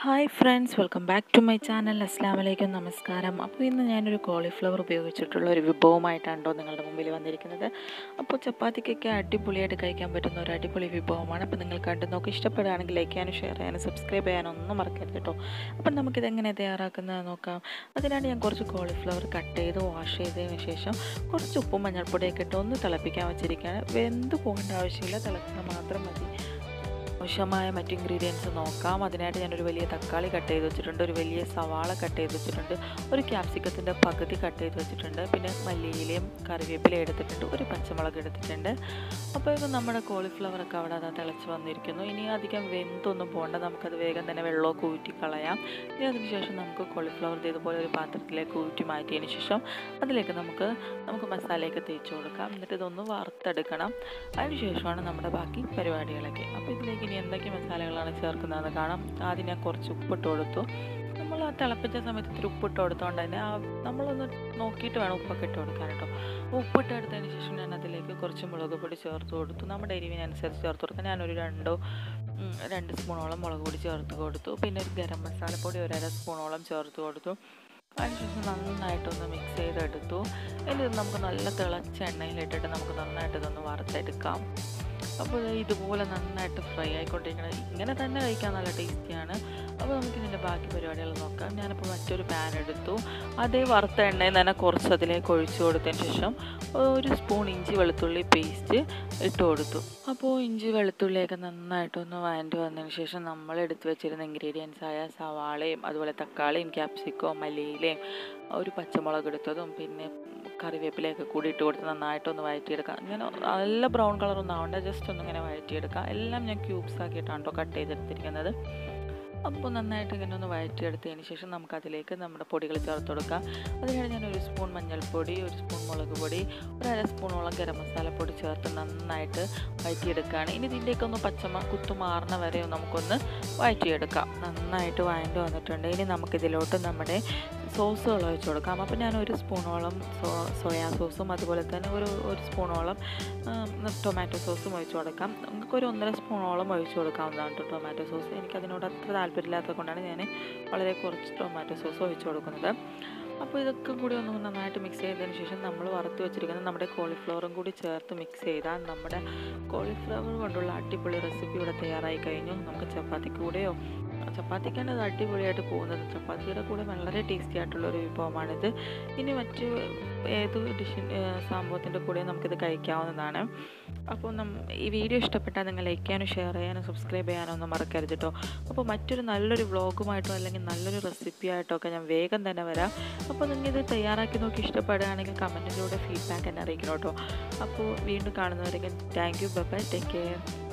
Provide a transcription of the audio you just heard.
hi friends welcome back to my channel അസ്സാം വലൈക്കും നമസ്കാരം അപ്പോൾ ഇന്ന് ഞാനൊരു കോളിഫ്ലവർ ഉപയോഗിച്ചിട്ടുള്ള ഒരു വിഭവമായിട്ടാണോ നിങ്ങളുടെ മുമ്പിൽ വന്നിരിക്കുന്നത് അപ്പോൾ ചപ്പാത്തിക്കൊക്കെ അടിപൊളിയായിട്ട് കഴിക്കാൻ പറ്റുന്ന ഒരു അടിപൊളി വിഭവമാണ് അപ്പോൾ നിങ്ങൾ കണ്ടു നോക്കി ഇഷ്ടപ്പെടുകയാണെങ്കിൽ ലൈക്ക് ചെയ്യാനും ഷെയർ ചെയ്യാനും സബ്സ്ക്രൈബ് ചെയ്യാനും ഒന്നും മറക്കരുത് കേട്ടോ അപ്പം നമുക്കിത് എങ്ങനെ തയ്യാറാക്കുന്നത് നോക്കാം അതിനാണ് ഞാൻ കുറച്ച് കോളിഫ്ലവർ കട്ട് ചെയ്ത് വാഷ് ചെയ്തതിന് ശേഷം കുറച്ച് ഉപ്പും മഞ്ഞൾപ്പൊടിയൊക്കെ ഇട്ട് ഒന്ന് തിളപ്പിക്കാൻ വെച്ചിരിക്കുകയാണ് വെന്ത് പോകേണ്ട ആവശ്യമില്ല തിളച്ചാൽ മാത്രം മതി ആവശ്യമായ മറ്റ് ഇൻഗ്രീഡിയൻസ് നോക്കാം അതിനായിട്ട് ഞാനൊരു വലിയ തക്കാളി കട്ട് ചെയ്ത് വെച്ചിട്ടുണ്ട് ഒരു വലിയ സവാള കട്ട് ചെയ്ത് വെച്ചിട്ടുണ്ട് ഒരു ക്യാപ്സിക്കത്തിൻ്റെ പകുതി കട്ട് ചെയ്ത് വെച്ചിട്ടുണ്ട് പിന്നെ മല്ലിയിലയും കറിവേപ്പിലയും എടുത്തിട്ടുണ്ട് ഒരു പച്ചമുളക് എടുത്തിട്ടുണ്ട് അപ്പോൾ ഇത് നമ്മുടെ കോളിഫ്ലവറൊക്കെ അവിടെ അതാ തിളച്ച് വന്നിരിക്കുന്നു ഇനി അധികം വെന്തൊന്നും പോകണ്ട നമുക്കത് വേഗം തന്നെ വെള്ളമൊക്കെ ഊറ്റി കളയാം ഇനി അതിന് ശേഷം നമുക്ക് കോളിഫ്ലവർ ഇതുപോലെ ഒരു പാത്രത്തിലേക്ക് ഊറ്റി മാറ്റിയതിന് ശേഷം അതിലേക്ക് നമുക്ക് നമുക്ക് മസാലയൊക്കെ തേച്ച് കൊടുക്കാം എന്നിട്ട് ഇതൊന്ന് വറുത്തെടുക്കണം അതിന് ശേഷമാണ് നമ്മുടെ ബാക്കി പരിപാടികളൊക്കെ അപ്പോൾ ഇതിലേക്ക് ഇനി എന്തൊക്കെ മസാലകളാണ് ചേർക്കുന്നതെന്ന് കാണാം ആദ്യം ഞാൻ കുറച്ച് ഉപ്പിട്ട് കൊടുത്തു നമ്മൾ ആ തിളപ്പിച്ച സമയത്ത് ഇത്തിരി ഉപ്പിട്ട് കൊടുത്തോണ്ട് തന്നെ ആ നമ്മളൊന്ന് നോക്കിയിട്ട് വേണം ഉപ്പൊക്കെ ഇട്ട് കൊടുക്കാൻ കേട്ടോ ഉപ്പിട്ട് എടുത്തതിന് ശേഷം ഞാൻ അതിലേക്ക് കുറച്ച് മുളക് പൊടി ചേർത്ത് കൊടുത്തു നമ്മുടെ എരിവിനനുസരിച്ച് ചേർത്ത് കൊടുക്കാം ഞാനൊരു രണ്ടോ രണ്ട് സ്പൂണോളം മുളക് പൊടി ചേർത്ത് കൊടുത്തു പിന്നെ ഒരു ഗരം മസാലപ്പൊടി ഒരു അര സ്പൂണോളം ചേർത്ത് കൊടുത്തു അതിനുശേഷം നന്നായിട്ടൊന്ന് മിക്സ് ചെയ്തെടുത്തു എന്നിട്ട് നമുക്ക് നല്ല തിളച്ച എണ്ണയിലിട്ടിട്ട് നമുക്ക് നന്നായിട്ട് ഇതൊന്ന് വറുത്തെടുക്കാം അപ്പോൾ ഇതുപോലെ നന്നായിട്ട് ഫ്രൈ ആയിക്കൊണ്ടിരിക്കണം ഇങ്ങനെ തന്നെ കഴിക്കാൻ നല്ല ടേസ്റ്റിയാണ് അപ്പോൾ നമുക്ക് ഇതിൻ്റെ ബാക്കി പരിപാടികൾ നോക്കാം ഞാനിപ്പോൾ മറ്റൊരു പാൻ എടുത്തു അതേ വറുത്ത എണ്ണയിൽ തന്നെ കുറച്ച് അതിലേക്ക് ഒഴിച്ചു കൊടുത്തതിന് ശേഷം ഒരു സ്പൂൺ ഇഞ്ചി വെളുത്തുള്ളി പേസ്റ്റ് ഇട്ട് കൊടുത്തു അപ്പോൾ ഇഞ്ചി വെളുത്തുള്ളിയൊക്കെ നന്നായിട്ടൊന്ന് വഴണ്ടി വന്നതിന് ശേഷം നമ്മൾ എടുത്തു വെച്ചിരുന്ന ഇൻഗ്രീഡിയൻസ് ആയ സവാളയും അതുപോലെ തക്കാളിയും ക്യാപ്സിക്കവും മല്ലിയിലയും ഒരു പച്ചമുളക് എടുത്തതും പിന്നെ കറിവേപ്പിലയൊക്കെ കൂടി ഇട്ട് കൊടുത്ത് നന്നായിട്ടൊന്ന് വഴറ്റിയെടുക്കാം ഇങ്ങനെ നല്ല ബ്രൗൺ കളറൊന്നും ആവണ്ട ജസ്റ്റ് ഒന്ന് ഇങ്ങനെ വഴറ്റിയെടുക്കാം എല്ലാം ഞാൻ ക്യൂബ്സ് ആക്കിയിട്ടാണ് കേട്ടോ കട്ട് ചെയ്തെടുത്തിരിക്കുന്നത് അപ്പോൾ നന്നായിട്ട് ഇങ്ങനെ ഒന്ന് വഴറ്റിയെടുത്തതിന് ശേഷം നമുക്ക് അതിലേക്ക് നമ്മുടെ പൊടികൾ ചേർത്ത് കൊടുക്കാം അതിനാണ് ഞാൻ ഒരു സ്പൂൺ മഞ്ഞൾപ്പൊടി ഒരു സ്പൂൺ മുളക് പൊടി ഒരു അര സ്പൂണോളം ഗരം മസാലപ്പൊടി ചേർത്ത് നന്നായിട്ട് വഴറ്റിയെടുക്കുകയാണ് ഇനി ഇതിൻ്റെയൊക്കെ ഒന്ന് പച്ചമ കുത്തു മാറുന്ന വരെ നമുക്കൊന്ന് വഴറ്റിയെടുക്കാം നന്നായിട്ട് വഴണ്ടി വന്നിട്ടുണ്ട് ഇനി നമുക്കിതിലോട്ട് നമ്മുടെ സോസുകൾ ഒഴിച്ച് കൊടുക്കാം അപ്പോൾ ഞാൻ ഒരു സ്പൂണോളം സോ സോയാ സോസും അതുപോലെ തന്നെ ഒരു ഒരു സ്പൂണോളം ടൊമാറ്റോ സോസും ഒഴിച്ച് കൊടുക്കാം നിങ്ങൾക്ക് ഒരു ഒന്നര സ്പൂണോളം ഒഴിച്ച് കൊടുക്കാവുന്നതാണ് കേട്ടോ ടൊമാറ്റോ സോസ് എനിക്കതിനോട് അത്ര താല്പര്യമില്ലാത്തത് കൊണ്ടാണ് ഞാൻ വളരെ കുറച്ച് ടൊമാറ്റോ സോസ് ഒഴിച്ച് കൊടുക്കുന്നത് അപ്പോൾ ഇതൊക്കെ കൂടി ഒന്ന് നന്നായിട്ട് മിക്സ് ചെയ്തതിന് ശേഷം നമ്മൾ വറുത്ത് വെച്ചിരിക്കുന്ന നമ്മുടെ കോളിഫ്ലവറും കൂടി ചേർത്ത് മിക്സ് ചെയ്താൽ നമ്മുടെ കോളിഫ്ലവർ കൊണ്ടുള്ള അടിപൊളി റെസിപ്പി ഇവിടെ തയ്യാറായി കഴിഞ്ഞു നമുക്ക് ചപ്പാത്തിക്ക് കൂടെയോ ചപ്പാത്തിക്കാണ് അത് അടിപൊളിയായിട്ട് പോകുന്നത് ചപ്പാത്തിയുടെ കൂടെ വളരെ ടേസ്റ്റി ആയിട്ടുള്ള ഒരു വിഭവമാണിത് ഇനി മറ്റ് ഏത് ഡിഷിൻ സംഭവത്തിൻ്റെ കൂടെ നമുക്കിത് കഴിക്കാവുന്നതാണ് അപ്പോൾ നം ഈ വീഡിയോ ഇഷ്ടപ്പെട്ടാൽ നിങ്ങൾ ലൈക്ക് ചെയ്യാനും ഷെയർ ചെയ്യാനും സബ്സ്ക്രൈബ് ചെയ്യാനും ഒന്നും മറക്കരുത് കേട്ടോ അപ്പോൾ മറ്റൊരു നല്ലൊരു വ്ളോഗുമായിട്ടോ അല്ലെങ്കിൽ നല്ലൊരു റെസിപ്പി ആയിട്ടോ ഒക്കെ ഞാൻ വേഗം തന്നെ വരാം അപ്പോൾ നിങ്ങൾ ഇത് തയ്യാറാക്കി നോക്കി ഇഷ്ടപ്പെടുകയാണെങ്കിൽ കമൻറ്റിലൂടെ ഫീഡ്ബാക്ക് എന്നെ അറിയിക്കണം കേട്ടോ അപ്പോൾ വീണ്ടും കാണുന്നവരെങ്കിൽ thank you bye take care